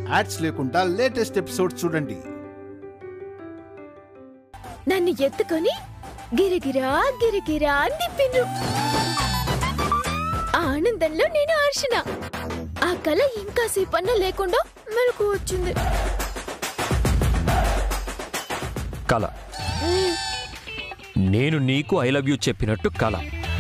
Ads లేకుండా latest episode చూడండి నన్ను ఎత్తుకొని గిరగిరా గిరగిరా అని తిప్పిండ్రు ఆ ఆనందంలో నేను హర్షణ ఆ కళ ఇంకా సేపన్న లేకుండా మెలకు వచ్చింది కళ నేను నీకు ఐ లవ్ యూ చెప్పినట్టు కళ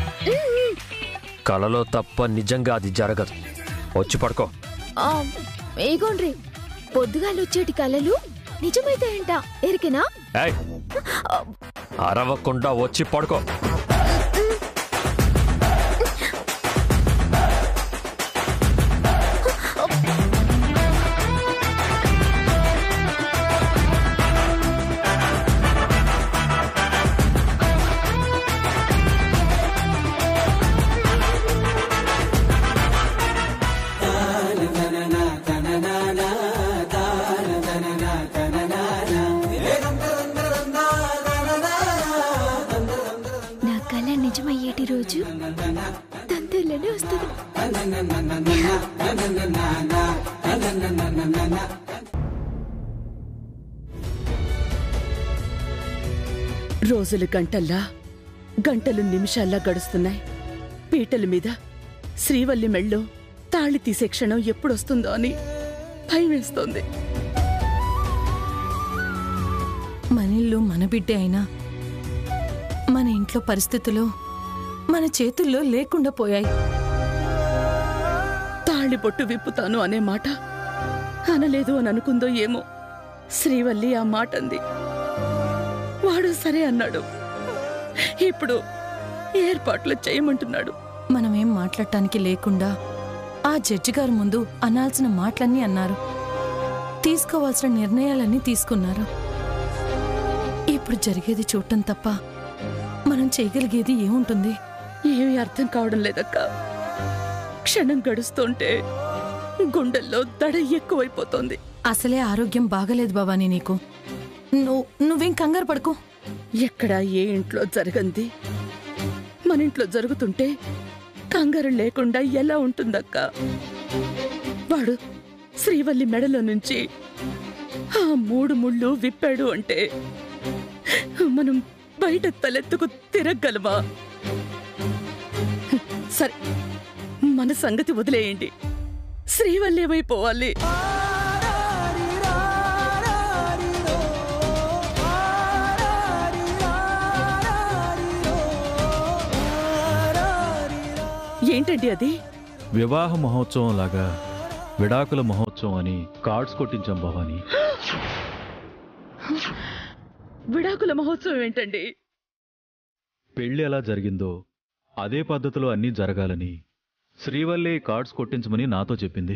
కళలో తప్ప నిజంగా అది జరగదు వచ్చి పడుకో ఆ, ఏగోండ్రి పొద్దుగాలు వచ్చేటి కళలు నిజమైతాయంట ఎరికెనా ఏయ్ అరవకుండా వచ్చి పడుకో నా కళ నిజమయ్యేటి రోజు తంతుల్లోనే వస్తుంది రోజులు గంటల్లా గంటలు నిమిషాల్లా గడుస్తున్నాయి పీటల మీద శ్రీవల్లి మెళ్ళో తాళి తీసే క్షణం ఎప్పుడొస్తుందో అని భయం వేస్తోంది మన ఇల్లు మన బిడ్డే అయినా మన ఇంట్లో పరిస్థితులు మన చేతుల్లో లేకుండా పోయాయి తాళి బొట్టు విప్పుతాను అనే మాట అనలేదు అని అనుకుందో ఏమో శ్రీవల్లి ఆ మాట అంది వాడు సరే అన్నాడు ఇప్పుడు ఏర్పాట్లు చేయమంటున్నాడు మనమేం మాట్లాడటానికి లేకుండా ఆ జడ్జి గారి ముందు అనాల్సిన మాటలన్నీ అన్నారు తీసుకోవాల్సిన నిర్ణయాలన్నీ తీసుకున్నారు ఇప్పుడు జరిగేది చూడటం తప్ప మనం చేయగలిగేది ఏముంటుంది ఏమీ అర్థం కావడం లేదక్క క్షణం గడుస్తుంటే గుండెల్లో దడ ఎక్కువైపోతోంది అసలే ఆరోగ్యం బాగలేదు భవానీ నీకు నువ్వు నువ్వేం కంగారు పడుకో ఎక్కడ ఏ ఇంట్లో జరగంది మన ఇంట్లో జరుగుతుంటే కంగారు లేకుండా ఎలా ఉంటుందక్క వాడు శ్రీవల్లి మెడలో నుంచి ఆ మూడు ముళ్ళు విప్పాడు అంటే మనం బయట తలెత్తుకు తిరగలమా సరే మన సంగతి వదిలేయండి శ్రీవల్లి ఏమైపోవాలి ఏంటండి అది వివాహ మహోత్సవం లాగా విడాకుల మహోత్సవం అని కార్డ్స్ కొట్టించాం భవాని విడాకుల మహోత్సవం ఏంటండి పెళ్లి ఎలా జరిగిందో అదే పద్ధతిలో అన్నీ జరగాలని శ్రీవల్లి కార్డ్స్ కొట్టించమని నాతో చెప్పింది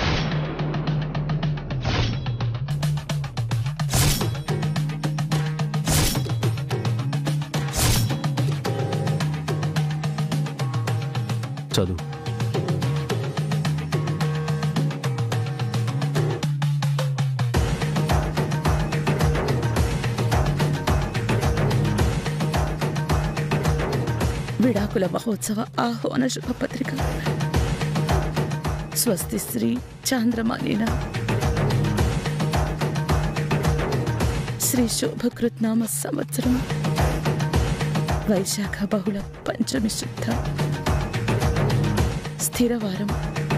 చదువు విడాకుల మహోత్సవ ఆహ్వాన శుభపత్రిక స్వస్తి శ్రీ చాంద్రమానేన శ్రీ శోభకృత్నామ సంవత్సరం వైశాఖ బహుళ పంచమి శుద్ధ స్థిరవారం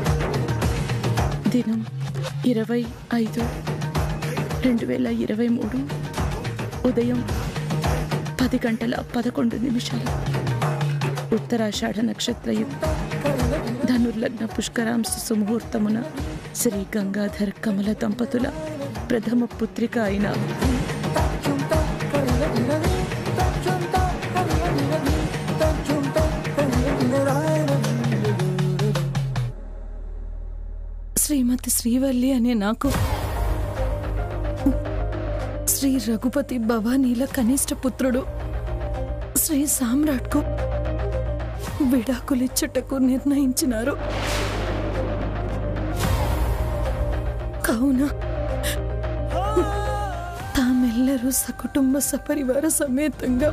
దినం ఇరవై ఐదు రెండు వేల ఇరవై మూడు ఉదయం పది గంటల పదకొండు నిమిషాలు ఉత్తరాషాఢ నక్షత్రయుక్త ధనుర్లగ్న పుష్కరాంశ సుముహూర్తమున శ్రీ గంగాధర్ కమల దంపతుల ప్రథమ పుత్రిక అయిన శ్రీమతి శ్రీవల్లి అనే నాకు శ్రీ రఘుపతి భవానీల కనిష్ట పుత్రుడు శ్రీ సామ్రాట్కు విడాకులిచ్చుటకు నిర్ణయించినారు కావున తామెల్లరూ సకుటుంబ సపరివార సమేతంగా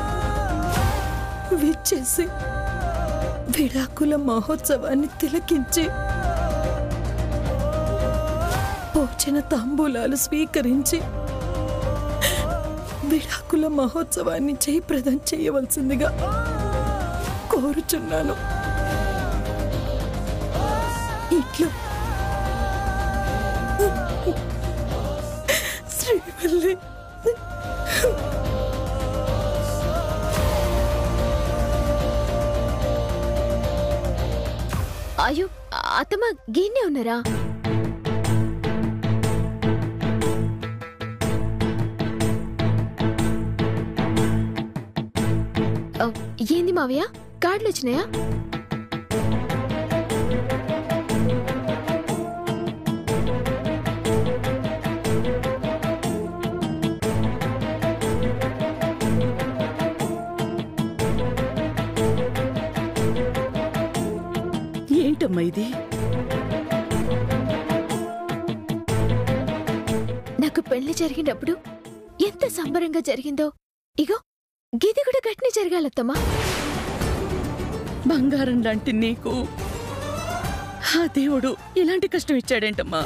విచ్చేసి విడాకుల మహోత్సవాన్ని తిలకించి భోజన తాంబూలాలు స్వీకరించి విడాకుల మహోత్సవాన్ని జయప్రదం చేయవలసిందిగా కోరుచున్నాను ఇట్లా శ్రీవల్లి అయ్యో అత్తమ్మ గీనే ఉన్నారా ఓ, ఏంది మావయ్య కార్డులు వచ్చినాయా ఏంటమ్మా ఇది నాకు పెళ్లి జరిగినప్పుడు ఎంత సంబరంగా జరిగిందో ఇగో గిది కూడా గట్టిని జరగాలత్తమ్మా బంగారం లాంటి నీకు ఆ దేవుడు ఇలాంటి కష్టం ఇచ్చాడేంటమ్మా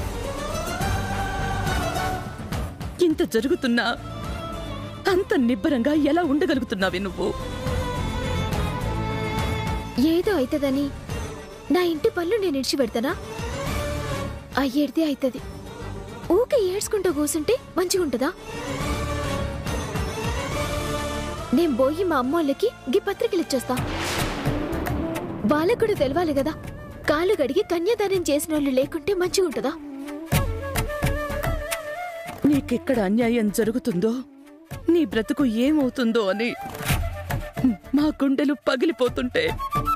ఇంత జరుగుతున్నా అంత నిబ్బరంగా ఎలా ఉండగలుగుతున్నావే నువ్వు ఏదో అయితదని నా ఇంటి పనులు నేను ఇడిచి పెడతానా అయ్యేడితే అయితది ఊకే ఏడ్చుకుంటూ కూసుంటే మంచిగుంటదా నేను పోయి మా అమ్మోళ్ళకి గీ పత్రికలు ఇచ్చేస్తా వాళ్ళకు కూడా తెలవాలి కదా కాలు గడిగి కన్యాదానం చేసిన వాళ్ళు లేకుంటే మంచిగుంటదా నీకెక్కడ అన్యాయం జరుగుతుందో నీ బ్రతుకు ఏమవుతుందో అని మా గుండెలు పగిలిపోతుంటే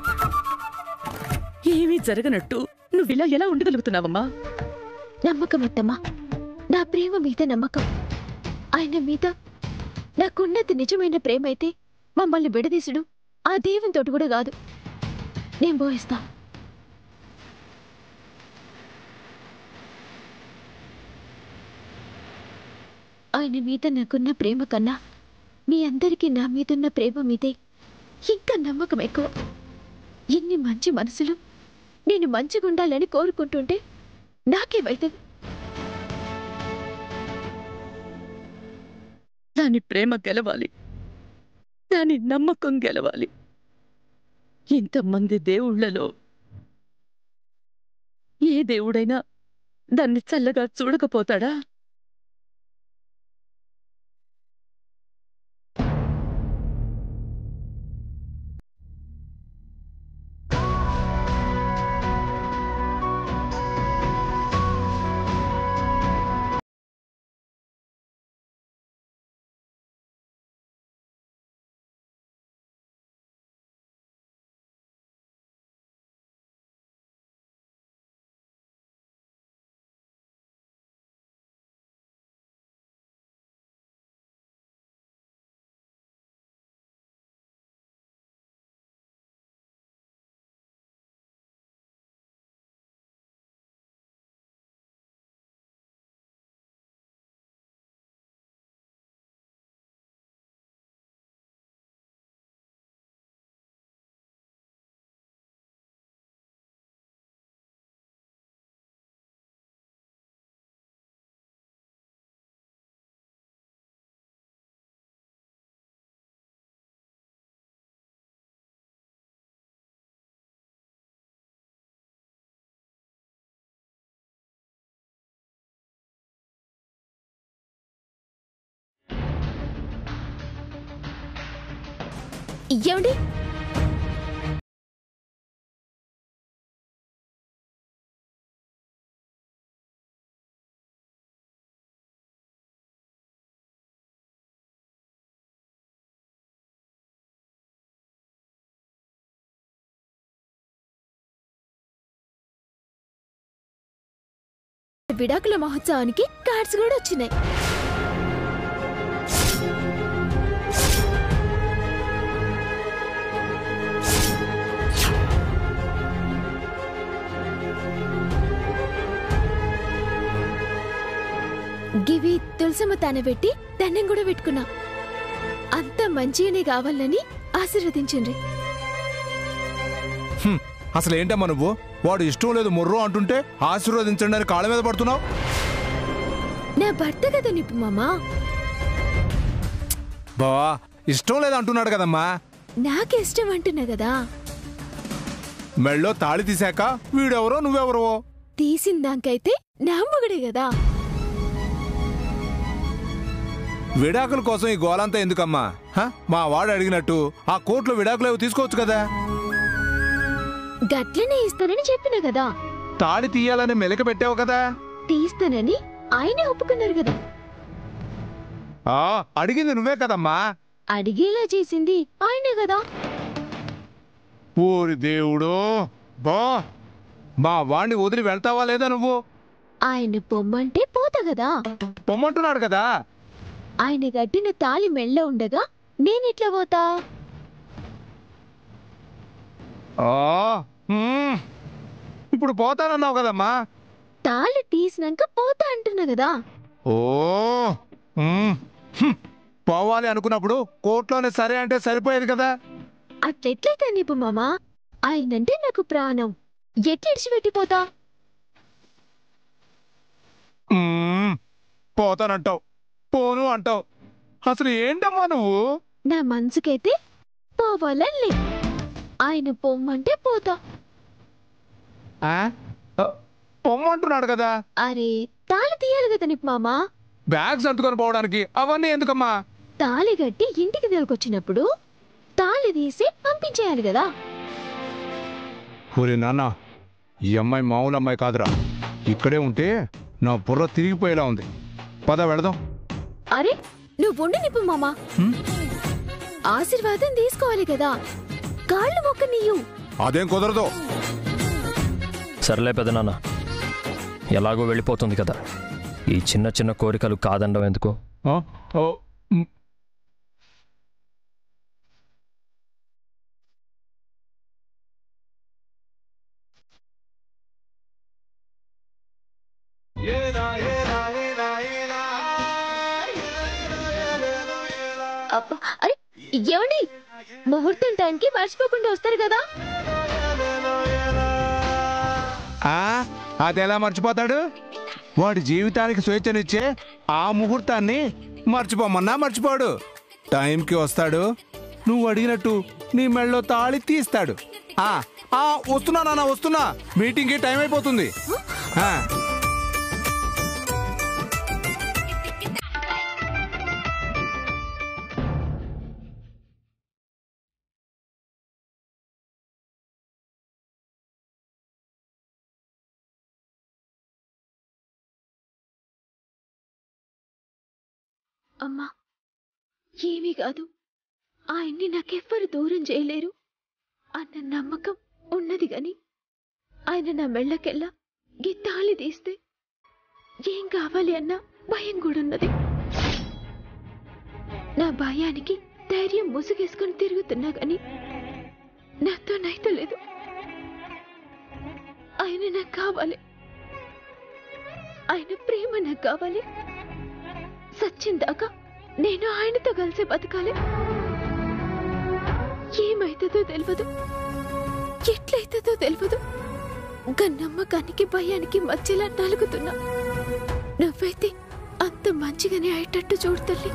ఏమీ జరగనట్టు నువ్విలా ఎలా ఉండగలుగుతున్నావమ్మా నమ్మకం అత్తమ్మా నా ప్రేమ మీద నమ్మకం ఆయన మీద నాకున్నది నిజమైన ప్రేమ అయితే మమ్మల్ని విడదీసుడు ఆ దేవునితోటి కూడా కాదు నేను పోయిస్తా ఆయన మీద నాకున్న ప్రేమ కన్నా మీ అందరికీ నా మీదున్న ప్రేమ మీదే ఇంకా నమ్మకం ఎక్కువ ఎన్ని మంచి మనసులు నేను మంచిగా ఉండాలని కోరుకుంటుంటే నాకేమైతుంది దాని ప్రేమ గెలవాలి దాని నమ్మకం గెలవాలి ఇంతమంది దేవుళ్ళలో ఏ దేవుడైనా దాన్ని చల్లగా చూడకపోతాడా ఏమండి విడాకుల మహోత్సవానికి కార్డ్స్ కూడా వచ్చినాయి గివి తులసమ్మ తాన పెట్టి దండం కూడా పెట్టుకున్నా అంత మంచిగానే కావాలని ఆశీర్వదించండి హ్మ్, అసలు ఏంటమ్మా నువ్వు వాడు ఇష్టం లేదు ముర్రో అంటుంటే ఆశీర్వదించండి అని కాళ్ళ మీద పడుతున్నావు నా భర్త కదా నిప్పు మామా బావా ఇష్టం లేదంటున్నాడు కదమ్మా నాకిష్టం అంటున్నా కదా మెళ్ళో తాళి తీశాక వీడెవరో నువ్వెవరో తీసిన దానికైతే నా మొగుడే కదా విడాకుల కోసం ఈ గోలంతా ఎందుకమ్మా హ? మా వాడు అడిగినట్టు ఆ కోర్టులో విడాకులు ఏవో తీసుకోవచ్చు కదా గట్లనే ఇస్తానని చెప్పిన కదా తాళి తీయాలని మెలక పెట్టావు కదా తీస్తానని ఆయనే ఒప్పుకున్నారు కదా ఆ అడిగింది నువ్వే కదమ్మా అడిగేలా చేసింది ఆయనే కదా ఓరి దేవుడు బా మా వాణ్ణి వదిలి వెళ్తావా లేదా నువ్వు ఆయన పొమ్మంటే పోతా కదా పొమ్మంటున్నాడు కదా ఆయన గట్టిన తాళి మెళ్ళ ఉండగా నేనెట్లా పోతా ఆ హ్మ్. ఇప్పుడు పోతానన్నావు కదమ్మా తాళి తీసినాక పోతా అంటున్నా కదా ఓ హ్మ్. హ్మ్. పోవాలి అనుకున్నప్పుడు కోర్టులోనే సరే అంటే సరిపోయేది కదా అట్లెట్లయితే నిపు మామా ఆయనంటే నాకు ప్రాణం ఎట్లా ఇడిచిపెట్టిపోతా మ్మ్. పోతానంటావు పోను అంటావు అసలు ఏంటమ్మా నువ్వు నా మనసుకైతే పోవాలే ఆయన పొమ్మంటే పోతా ఆ? ఆ, పొమ్మంటున్నాడు కదా అరే తాళి తీయాలి కదా నిపు మామా బ్యాగ్స్ అంటుకొని పోవడానికి అవన్నీ ఎందుకమ్మా తాళి గట్టి ఇంటికి తీసుకొచ్చినప్పుడు తాళి తీసి పంపించేయాలి కదా ఒరే నాన్న ఈ అమ్మాయి మామూలు అమ్మాయి కాదురా ఇక్కడే ఉంటే నా బుర్ర తిరిగిపోయేలా ఉంది పద వెళదాం అరే నువ్వు ఉండి నిప్పు మామా ఆశీర్వాదం తీసుకోవాలి కదా కాళ్ళు మొక్క నీయు అదేం కుదరదు సర్లే పెదనాన్న ఎలాగో వెళ్ళిపోతుంది కదా ఈ చిన్న చిన్న కోరికలు కాదండం ఎందుకు ఆ? ఓ, మ్. అబ్బా అరే ఏమండి ముహూర్తం టైంకి మర్చిపోకుండా వస్తారు కదా ఆ? అది ఎలా మర్చిపోతాడు వాడి జీవితానికి స్వేచ్ఛనిచ్చే ఆ ముహూర్తాన్ని మర్చిపోమన్నా మర్చిపోడు టైంకి వస్తాడు నువ్వు అడిగినట్టు నీ మెళ్ళలో తాళి తీస్తాడు ఆ ఆ వస్తున్నా నాన్న వస్తున్నా మీటింగ్కి టైం అయిపోతుంది ఆ. అమ్మా ఏమీ కాదు ఆయన్ని నాకెవ్వరు దూరం చేయలేరు అన్న నమ్మకం ఉన్నది గాని ఆయన నా మెళ్ళకెళ్ళా గిత్తాలి తీస్తే ఏం కావాలి అన్న భయం కూడా ఉన్నది నా భయానికి ధైర్యం ముసుగేసుకొని తిరుగుతున్నా గాని నాతో నైతలేదు ఆయన నాకు కావాలి ఆయన ప్రేమ నాకు కావాలి సచ్చిందాకా నేను ఆయనతో కలిసి బతకాలి ఏమైతుందో తెలియదు ఎట్లయితుందో తెలియదు ఇంకా నమ్మకానికి భయానికి మధ్యలో నలుగుతున్నా నువ్వైతే అంత మంచిగానే అయ్యేటట్టు చూడు తల్లి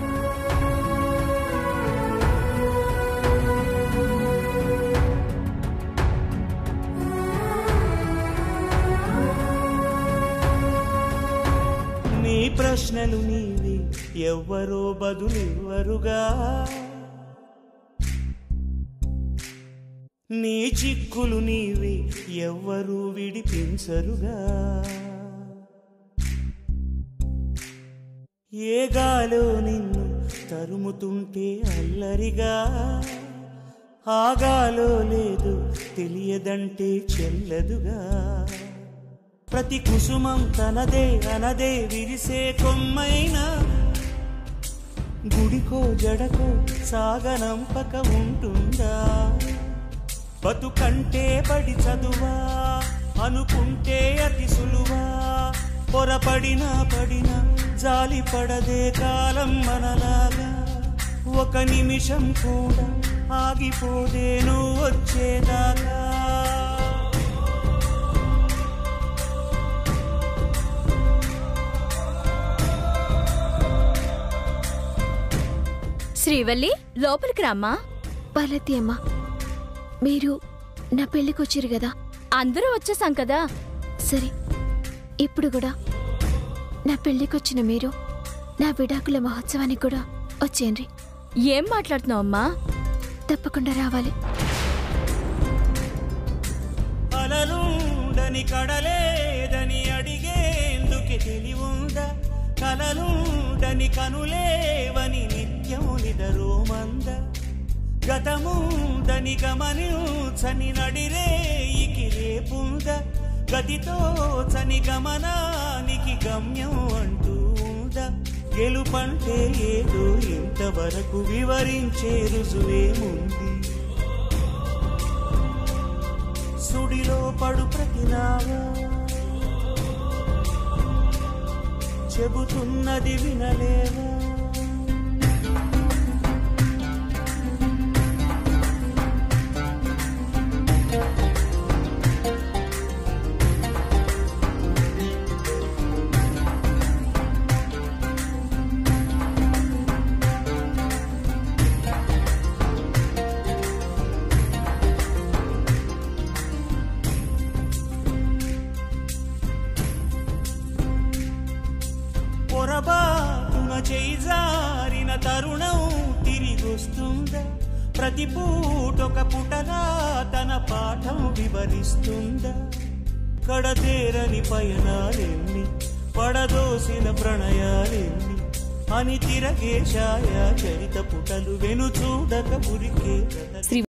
నీ ప్రశ్నలు నీవి ఎవ్వరో బదులివ్వరుగా నీ చిక్కులు నీవి ఎవ్వరూ విడిపించరుగా ఏ గాలో నిన్ను తరుముతుంటే అల్లరిగా ఆగాలో లేదు తెలియదంటే చెల్లదుగా ప్రతి కుసుమం తనదే అనదే విరిసే కొమ్మైనా గుడికో జడకో సాగనంపక ఉంటుందా బతుకంటే పడి చదువా అనుకుంటే అతి సులువా పొరపడినా పడినా జాలి పడదే కాలం మనలాగా ఒక నిమిషం కూడా ఆగిపోదే నువ్వు వచ్చేదాకా శ్రీవల్లి లోపలికి రామ్మా పార్వతి అమ్మ మీరు నా పెళ్ళికి వచ్చారు కదా అందరూ వచ్చేసాం కదా సరే ఇప్పుడు కూడా నా పెళ్ళికొచ్చిన మీరు నా విడాకుల మహోత్సవానికి కూడా వచ్చేయండి ఏం మాట్లాడుతున్నావు అమ్మా తప్పకుండా రావాలి అలలుండని కడలేదని అడిగేందుకే తెలివుందా కలలుండని కనులేవని నిత్యము నిదరోమంద గతముందని గమనించని నడిరేయికి రేపుంద గతితో చని గమనానికి గమ్యం అంటూ ఉందా గెలుపంటే ఏదో ఇంతవరకు వివరించే రుజువేముంది సుడిలో పడు ప్రతినావా చెబుతున్నది వినలేవా పొరబాటున చేయి జారిన తరుణం తిరిగొస్తుందా ప్రతి పూటొక పుటగా తన పాఠం వివరిస్తుందా కడతేరని పయనాలెన్ని పడదోసిన ప్రణయాలెన్ని అని తిరగే ఛాయా చరిత పుటలు వెను చూడక ఉరికే కథ శ్రీ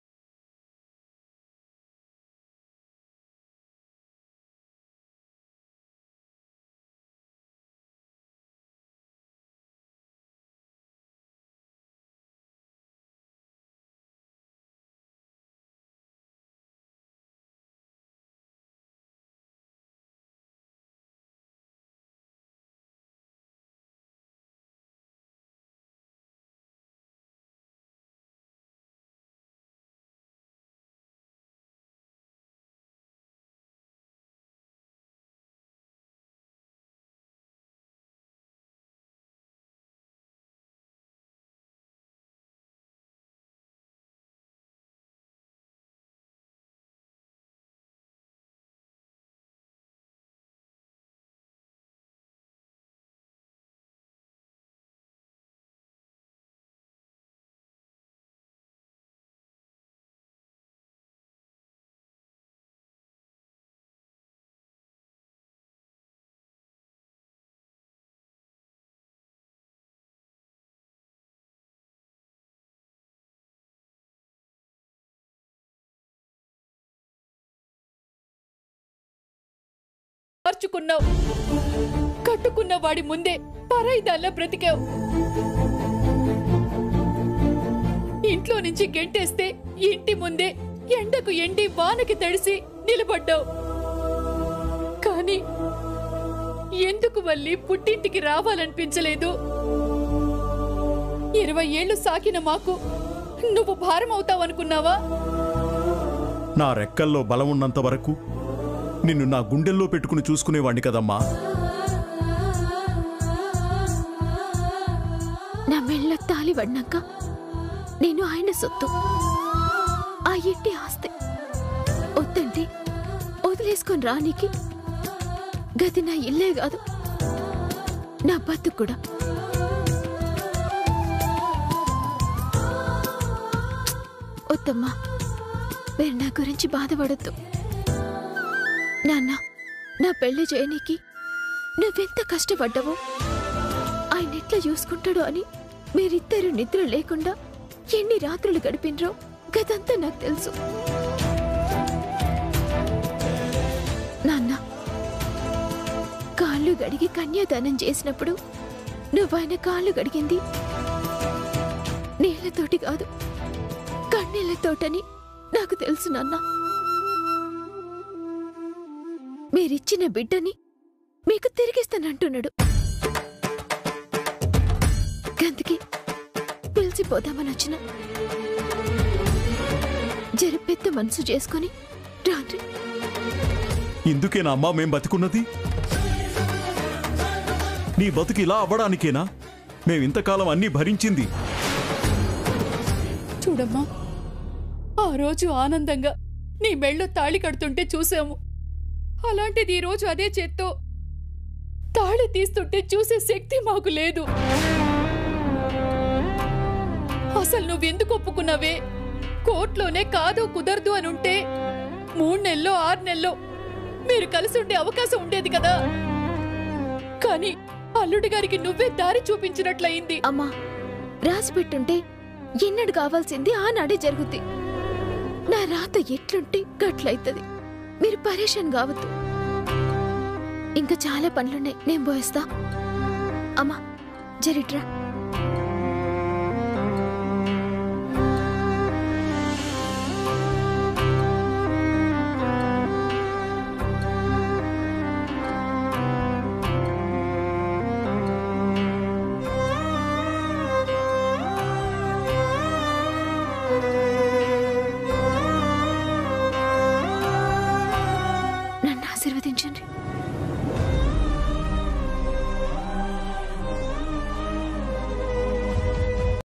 మార్చుకున్నావు కట్టుకున్న వాడి ముందే పరాయిదాల్లా బ్రతికావు ఇంట్లో నుంచి గెంటేస్తే ఇంటి ముందే ఎండకు ఎండి వానకి తడిసి నిలబడ్డావు కానీ ఎందుకు వల్లి పుట్టింటికి రావాలనిపించలేదు ఇరవై ఏళ్లు సాకిన మాకు నువ్వు భారం అవుతావనుకున్నావా నా రెక్కల్లో బలం ఉన్నంత వరకు నిన్ను నా గుండెల్లో పెట్టుకుని చూసుకునేవాణ్ణి కదమ్మా నా మెళ్ళ తాలి పడినాక నేను ఆయన సొత్తు ఆ ఇంటి ఆస్తి వద్దంటే వదిలేసుకొని రానికి గది నా ఇల్లే కాదు నా బతుకు కూడా వద్దమ్మా మీరు నా గురించి బాధపడద్దు నాన్న నా పెళ్లి చేయనీకి నువ్వెంత కష్టపడ్డావో ఆయన ఎట్లా చూసుకుంటాడో అని మీరిద్దరు నిద్ర లేకుండా ఎన్ని రాత్రులు గడిపినరో గదంతా నాకు తెలుసు నాన్న కాళ్ళు గడిగి కన్యాదానం చేసినప్పుడు నువ్వు ఆయన కాళ్ళు గడిగింది నీళ్లతోటి కాదు కన్నీళ్లతోటని నాకు తెలుసు నాన్న మీరిచ్చిన బిడ్డని మీకు తిరిగిస్తానంటున్నాడు గందుకి పిలిచిపోదామని వచ్చిన జరిపెత్త మనసు చేసుకొని రాండి ఇందుకేనా అమ్మా మేం బతికున్నది నీ బతుకు ఇలా అవ్వడానికేనా మేం ఇంతకాలం అన్నీ భరించింది చూడమ్మా ఆ రోజు ఆనందంగా నీ మెళ్ళో తాళి కడుతుంటే చూసాము అలాంటిది ఈ రోజు అదే చేత్తో తాళి తీస్తుంటే చూసే శక్తి మాకు లేదు అసలు నువ్వెందుకు ఒప్పుకున్నావే కోర్టులోనే కాదు కుదరదు అని ఉంటే మూడు నెలలో ఆరు నెలలో మీరు కలిసి ఉండే అవకాశం ఉండేది కదా కానీ అల్లుడి గారికి నువ్వే దారి చూపించినట్లయింది అమ్మా రాసి పెట్టుంటే ఎన్నడు కావాల్సింది ఆనాడే జరుగుద్ది నా రాత ఎట్లుంటే గట్లయితది మీరు పరేషాన్ కావద్దు ఇంకా చాలా పనులున్నాయి నేను పోయేస్తా అమ్మా జరిట్రా